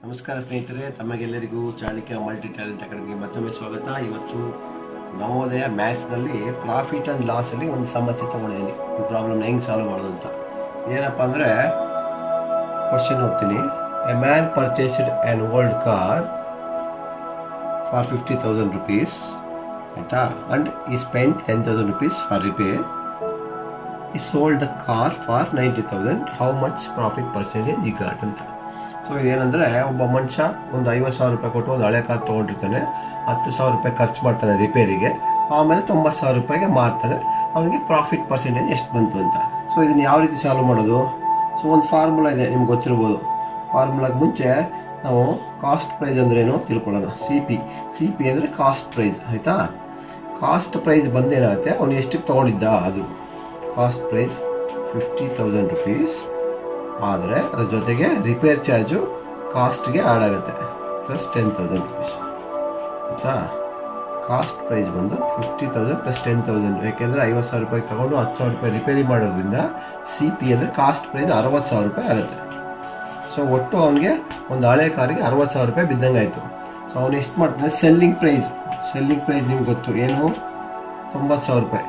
ನಮಸ್ಕಾರ ಸ್ನೇಹಿತರೆ ತಮಗೆಲ್ಲರಿಗೂ ಚಾಣಕ್ಯ ಮಲ್ಟಿ ಟ್ಯಾಲೆಂಟ್ ಅಕಾಡೆಮಿಗೆ ಮತ್ತೊಮ್ಮೆ ಸ್ವಾಗತ ಇವತ್ತು ನವೋದಯ ಮ್ಯಾಥ್ಸ್ನಲ್ಲಿ ಪ್ರಾಫಿಟ್ ಆ್ಯಂಡ್ ಲಾಸಲ್ಲಿ ಒಂದು ಸಮಸ್ಯೆ ತೊಗೊಂಡಿದ್ದೀನಿ ಈ ಪ್ರಾಬ್ಲಮ್ನ ಹೆಂಗೆ ಸಾಲ್ವ್ ಮಾಡೋದು ಅಂತ ಏನಪ್ಪ ಅಂದರೆ ಕ್ವಶನ್ ಓದ್ತೀನಿ a man purchased an old car for fifty thousand rupees ಆಯಿತಾ and he spend ten thousand rupees for repair he sold the car for ninety thousand how much profit percentage he got ಅಂತ so ಇದೇನಂದರೆ ಒಬ್ಬ ಮನುಷ್ಯ ಒಂದು ಐವತ್ತು ಸಾವಿರ ರೂಪಾಯಿ ಕೊಟ್ಟು ಒಂದು ಹಳೆ ಕಾರ್ ತೊಗೊಂಡಿರ್ತಾನೆ ಹತ್ತು ಸಾವಿರ ರೂಪಾಯಿ ಖರ್ಚು ಮಾಡ್ತಾನೆ ರಿಪೇರಿಗೆ ಆಮೇಲೆ ತೊಂಬತ್ತು ಸಾವಿರ ರೂಪಾಯಿಗೆ ಮಾರ್ತಾನೆ ಅವನಿಗೆ ಪ್ರಾಫಿಟ್ ಪರ್ಸೆಂಟೇಜ್ ಎಷ್ಟು ಬಂತು ಅಂತ ಸೊ ಇದನ್ನು ಯಾವ ರೀತಿ ಸಾಲ್ವ್ ಮಾಡೋದು ಸೊ ಒಂದು ಫಾರ್ಮುಲಾ ಇದೆ ನಿಮ್ಗೆ ಗೊತ್ತಿರ್ಬೋದು ಫಾರ್ಮುಲಾಗೆ ಮುಂಚೆ ನಾವು ಕಾಸ್ಟ್ ಪ್ರೈಸ್ ಅಂದ್ರೇನು ತಿಳ್ಕೊಳ್ಳೋಣ ಸಿ ಪಿ ಸಿ ಪಿ ಅಂದರೆ ಕಾಸ್ಟ್ ಪ್ರೈಸ್ ಆಯಿತಾ ಕಾಸ್ಟ್ ಪ್ರೈಸ್ ಬಂದೇನಾಗುತ್ತೆ ಅವನು ಎಷ್ಟಕ್ಕೆ ತೊಗೊಂಡಿದ್ದ ಅದು cost price fifty thousand rupees ಆದರೆ ಅದ್ರ ಜೊತೆಗೆ ರಿಪೇರ್ ಚಾರ್ಜು ಕಾಸ್ಟ್ಗೆ ಆ್ಯಡ್ ಆಗುತ್ತೆ ಪ್ಲಸ್ ಟೆನ್ ತೌಸಂಡ್ ರುಪೀಸ್ ಆಯಿತಾ ಕಾಸ್ಟ್ ಪ್ರೈಸ್ ಬಂದು fifty thousand plus ten thousand ಯಾಕೆಂದರೆ ಐವತ್ತು ಸಾವಿರ ರೂಪಾಯಿ ತೊಗೊಂಡು ಹತ್ತು ಸಾವಿರ ರೂಪಾಯಿ ರಿಪೇರಿ ಮಾಡೋದ್ರಿಂದ ಸಿ ಪಿ ಅಂದರೆ ಕಾಸ್ಟ್ ಪ್ರೈಸ್ ಅರವತ್ತು ಸಾವಿರ ರೂಪಾಯಿ ಆಗುತ್ತೆ ಸೊ ಒಟ್ಟು ಅವನಿಗೆ ಒಂದು ಹಳೆ ಕಾರಿಗೆ ಅರವತ್ತು ಸಾವಿರ ರೂಪಾಯಿ ಬಿದ್ದಂಗೆ ಆಯಿತು ಸೊ ಅವನು ಎಷ್ಟು ಮಾಡ್ತಾನೆ ಸೆಲ್ಲಿಂಗ್ ಪ್ರೈಸ್ ಸೆಲ್ಲಿಂಗ್ ಪ್ರೈಸ್ ನಿಮ್ಗೆ ಗೊತ್ತು ಏನು ತೊಂಬತ್ತು ಸಾವಿರ ರೂಪಾಯಿ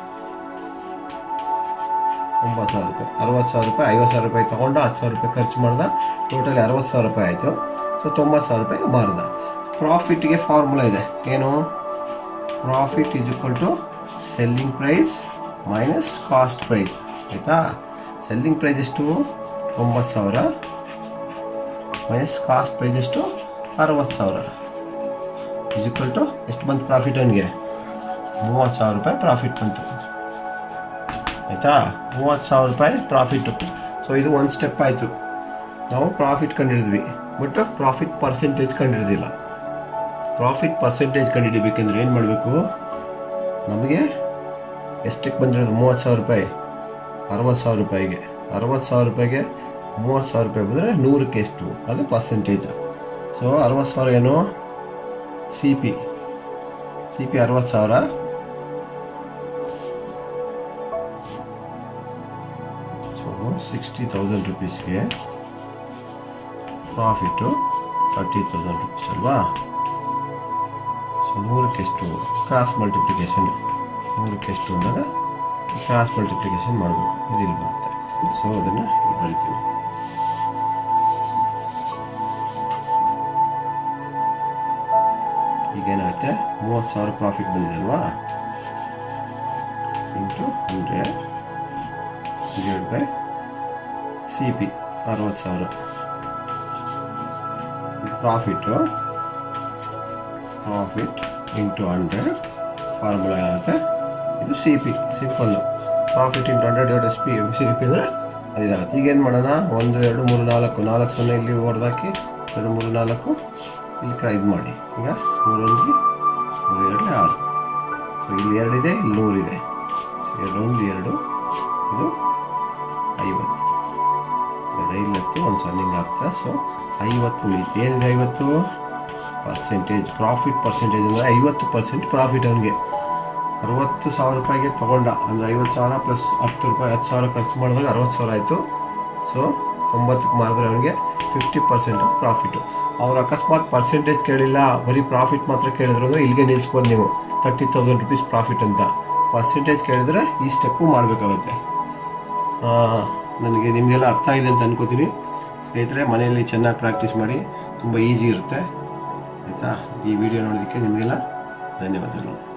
ಒಂಬತ್ತು ಸಾವಿರ ರೂಪಾಯಿ ಅರವತ್ತು ಸಾವಿರ ರೂಪಾಯಿ ಐವತ್ತು ಸಾವಿರ ರೂಪಾಯಿ ತೊಗೊಂಡು ಹತ್ತು ಸಾವಿರ ರೂಪಾಯಿ ಖರ್ಚು ಮಾಡ್ದ ಟೋಟಲಿ ಅರವತ್ತು ಸಾವಿರ ರೂಪಾಯಿ ಆಯಿತು ಸೊ ತೊಂಬತ್ತು ಸಾವಿರ ರೂಪಾಯಿಗೆ ಮಾರ್ದ ಪ್ರಾಫಿಟ್ಗೆ ಫಾರ್ಮುಲಾ ಇದೆ ಏನು profit is equal to selling price minus cost price ಆಯಿತಾ ಸೆಲ್ಲಿಂಗ್ ಪ್ರೈಸ್ ಎಷ್ಟು ತೊಂಬತ್ತು ಸಾವಿರ ಮೈನಸ್ ಕಾಸ್ಟ್ ಪ್ರೈಸ್ ಎಷ್ಟು ಅರವತ್ತು ಸಾವಿರ ಈಸ್ ಈಕ್ವಲ್ ಟು ಎಷ್ಟು ಬಂತು ಪ್ರಾಫಿಟ್ ಅವನಿಗೆ ಮೂವತ್ತು ಸಾವಿರ ರೂಪಾಯಿ ಪ್ರಾಫಿಟ್ ಬಂತು ಆಯಿತಾ ಮೂವತ್ತು ಸಾವಿರ ರೂಪಾಯಿ ಪ್ರಾಫಿಟ್ಟು ಸೊ ಇದು ಒಂದು ಸ್ಟೆಪ್ ಆಯಿತು ನಾವು ಪ್ರಾಫಿಟ್ ಕಂಡಿಡಿದ್ವಿ ಬಟ್ ಪ್ರಾಫಿಟ್ ಪರ್ಸೆಂಟೇಜ್ ಕಂಡಿಡ್ದಿಲ್ಲ ಪ್ರಾಫಿಟ್ ಪರ್ಸೆಂಟೇಜ್ ಕಂಡುಹಿಡಿಬೇಕೆಂದ್ರೆ ಏನು ಮಾಡಬೇಕು ನಮಗೆ ಎಷ್ಟಕ್ಕೆ ಬಂದಿರೋದು ಮೂವತ್ತು ಸಾವಿರ ರೂಪಾಯಿ ಅರವತ್ತು ಸಾವಿರ ರೂಪಾಯಿಗೆ ಅರವತ್ತು ಸಾವಿರ ರೂಪಾಯಿಗೆ ಮೂವತ್ತು ಸಾವಿರ ರೂಪಾಯಿ ಬಂದರೆ ನೂರಕ್ಕೆ ಎಷ್ಟು ಅದು ಪರ್ಸೆಂಟೇಜು ಸೊ ಅರವತ್ತು ಸಾವಿರ ಏನು ಸಿ ಪಿ ಸಿ ಪಿ ಅರವತ್ತು ಸಾವಿರ ಸೊ ಸಿಕ್ಸ್ಟಿ ತೌಸಂಡ್ ರುಪೀಸ್ಗೆ ಪ್ರಾಫಿಟ್ಟು ತರ್ಟಿ ತೌಸಂಡ್ ರುಪೀಸ್ ಅಲ್ವಾ ಸೊ ನೂರಕ್ಕೆ ಎಷ್ಟು ಕ್ರಾಸ್ ಮಲ್ಟಿಪ್ಲಿಕೇಶನ್ ನೂರಕ್ಕೆ ಎಷ್ಟು ಅಂದಾಗ ಕ್ರಾಸ್ ಮಲ್ಟಿಪ್ಲಿಕೇಶನ್ ಮಾಡಬೇಕು ಇದು ಇಲ್ಲಿ ಬರುತ್ತೆ ಸೊ ಅದನ್ನು ಇಲ್ಲಿ ಬರಿತೀನಿ ಈಗೇನಾಗುತ್ತೆ ಮೂವತ್ತು ಸಾವಿರ ಪ್ರಾಫಿಟ್ ಬಂದಿದೆ ಅಲ್ವಾ into hundred divide by C P ಅರವತ್ತು ಸಾವಿರ profit profit into hundred formula ಏನಾಗುತ್ತೆ ಇದು C P simple profit into hundred divide S P C P ಅಂದರೆ ಅದಿದಾಗುತ್ತೆ ಈಗೇನು ಮಾಡೋಣ ಒಂದು ಎರಡು ಮೂರು ನಾಲ್ಕು ನಾಲ್ಕು ಸೊನ್ನೆ ಇಲ್ಲಿ ಹೊಡೆದಾಕಿ ಎರಡು ಮೂರು ನಾಲ್ಕು ಇಲ್ಲಿ ಕ ಇದು ಮಾಡಿ ಈಗ ಮೂರೊಂದು ಮೂರು ಎರಡಲೇ ಆರು ಸೊ ಇಲ್ಲಿ ಎರಡಿದೆ ಇಲ್ಲಿ ನೂರಿದೆ ಸೊ ಎರಡೊಂದು ಎರಡು ಇದು ಐವತ್ತು ಎರಡು ಐವತ್ತು ಒಂದು ಸೊನ್ನೆ ಹಿಂಗೆ ಆಗ್ತದೆ ಸೊ ಐವತ್ತು ಉಳಿತು ಏನಿದೆ ಐವತ್ತು ಪರ್ಸೆಂಟೇಜ್ ಪ್ರಾಫಿಟ್ ಪರ್ಸೆಂಟೇಜ್ ಅಂದರೆ ಐವತ್ತು ಪರ್ಸೆಂಟ್ ಪ್ರಾಫಿಟ್ ಅವನಿಗೆ ಅರವತ್ತು ಸಾವಿರ ರೂಪಾಯಿಗೆ ತೊಗೊಂಡ ಅಂದರೆ ಐವತ್ತು ಸಾವಿರ ಪ್ಲಸ್ ಹತ್ತು ರೂಪಾಯಿ ಹತ್ತು ಸಾವಿರ ಖರ್ಚು ಮಾಡಿದಾಗ ಅರವತ್ತು ಸಾವಿರ ಆಯಿತು ಸೊ ತೊಂಬತ್ತಕ್ಕೆ ಮಾರಿದ್ರೆ ಅವನಿಗೆ ಫಿಫ್ಟಿ ಪರ್ಸೆಂಟ್ ಪ್ರಾಫಿಟು ಅವ್ರು ಅಕಸ್ಮಾತ್ ಪರ್ಸೆಂಟೇಜ್ ಕೇಳಿಲ್ಲ ಬರೀ ಪ್ರಾಫಿಟ್ ಮಾತ್ರ ಕೇಳಿದ್ರು ಅಂದರೆ ಇಲ್ಲಿಗೆ ನಿಲ್ಲಿಸ್ಬೋದು ನೀವು ತರ್ಟಿ ತೌಸಂಡ್ ರುಪೀಸ್ ಪ್ರಾಫಿಟ್ ಅಂತ ಪರ್ಸೆಂಟೇಜ್ ಕೇಳಿದ್ರೆ ಈ ಸ್ಟೆಪ್ಪು ಮಾಡಬೇಕಾಗುತ್ತೆ ನನಗೆ ನಿಮಗೆಲ್ಲ ಅರ್ಥ ಆಗಿದೆ ಅಂತ ಅನ್ಕೋತೀನಿ ಸ್ನೇಹಿತರೆ ಮನೆಯಲ್ಲಿ ಚೆನ್ನಾಗಿ ಪ್ರಾಕ್ಟೀಸ್ ಮಾಡಿ ತುಂಬ ಈಸಿ ಇರುತ್ತೆ ಆಯಿತಾ ಈ ವಿಡಿಯೋ ನೋಡೋದಕ್ಕೆ ನಿಮಗೆಲ್ಲ ಧನ್ಯವಾದಗಳು